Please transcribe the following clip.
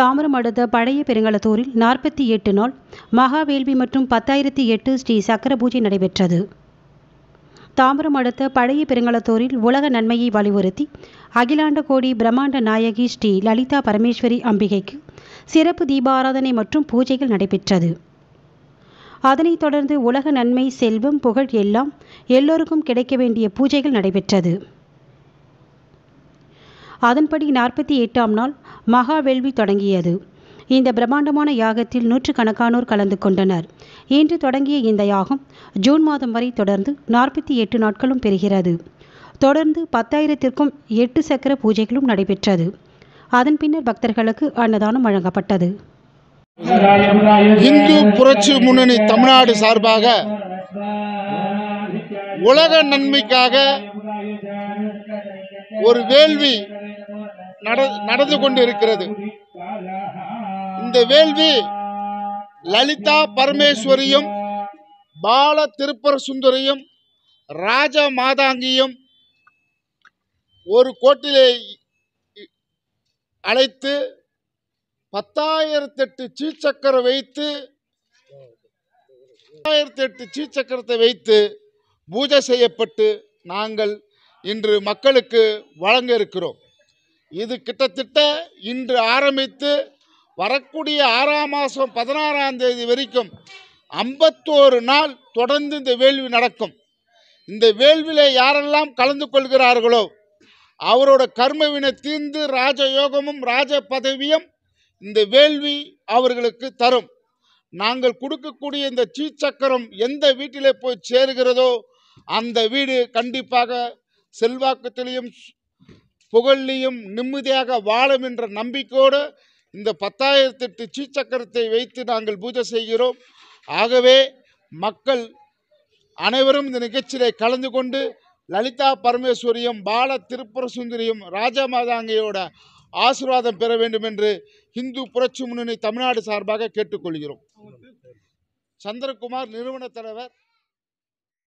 தாம்பரம் அடுத்த பழைய பெருங்களத்தூரில் நாற்பத்தி எட்டு நாள் மகாவேள்வி மற்றும் பத்தாயிரத்தி எட்டு ஸ்ரீ சக்கர பூஜை நடைபெற்றது தாம்பரம் அடுத்த பழைய பெருங்களத்தூரில் உலக நன்மையை வலியுறுத்தி அகிலாண்ட கோடி பிரம்மாண்ட நாயகி ஸ்ரீ லலிதா பரமேஸ்வரி அம்பிகைக்கு சிறப்பு தீபாராதனை மற்றும் பூஜைகள் நடைபெற்றது அதனைத் தொடர்ந்து உலக நன்மை செல்வம் புகழ் எல்லாம் எல்லோருக்கும் கிடைக்க வேண்டிய பூஜைகள் நடைபெற்றது அதன்படி நாற்பத்தி எட்டாம் நாள் மகா வேள்வி தொடங்கியது இந்த பிரம்மாண்டமான யாகத்தில் நூற்றுக்கணக்கானோர் கலந்து கொண்டனர் இன்று தொடங்கிய இந்த யாகம் ஜூன் மாதம் வரை தொடர்ந்து நாற்பத்தி எட்டு நாட்களும் பெறுகிறது தொடர்ந்து பத்தாயிரத்திற்கும் எட்டு சக்கர பூஜைகளும் நடைபெற்றது அதன் பின்னர் பக்தர்களுக்கு அன்னதானம் வழங்கப்பட்டது இந்து புரட்சி முன்னணி தமிழ்நாடு சார்பாக உலக நன்மைக்காக ஒரு வேள்வி நட- நடந்து கொண்டிருக்கிறது இந்த வேள்வி லலிதா பரமேஸ்வரியும் பால திருப்பர சுந்தரியும் ராஜ மாதாங்கியும் ஒரு கோட்டிலே அழைத்து பத்தாயிரத்தெட்டு சீச்சக்கரம் வைத்து பத்தாயிரத்தி எட்டு சீச்சக்கரத்தை வைத்து பூஜை செய்யப்பட்டு நாங்கள் இன்று மக்களுக்கு வழங்க இருக்கிறோம் இது கிட்டத்தட்ட இன்று ஆரம்பித்து வரக்கூடிய ஆறாம் மாதம் பதினாறாம் தேதி வரைக்கும் ஐம்பத்தோரு நாள் தொடர்ந்து இந்த வேள்வி நடக்கும் இந்த வேள்வியில் யாரெல்லாம் கலந்து கொள்கிறார்களோ அவரோட கர்மவினை தீர்ந்து ராஜயோகமும் ராஜ பதவியும் இந்த வேள்வி அவர்களுக்கு தரும் நாங்கள் கொடுக்கக்கூடிய இந்த சீச்சக்கரம் எந்த வீட்டிலே போய் சேருகிறதோ அந்த வீடு கண்டிப்பாக செல்வாக்கத்திலையும் புகழ்லையும் நிம்மதியாக வாழும் என்ற நம்பிக்கையோடு இந்த பத்தாயிரத்தெட்டு சீச்சக்கரத்தை வைத்து நாங்கள் பூஜை செய்கிறோம் ஆகவே மக்கள் அனைவரும் இந்த நிகழ்ச்சியிலே கலந்து கொண்டு லலிதா பரமேஸ்வரியும் பால திருப்புர சுந்தரியும் ராஜமாதாங்கையோட ஆசீர்வாதம் பெற வேண்டும் என்று இந்து புரட்சி முன்னணி தமிழ்நாடு சார்பாக கேட்டுக்கொள்கிறோம் சந்திரகுமார் நிறுவன தலைவர்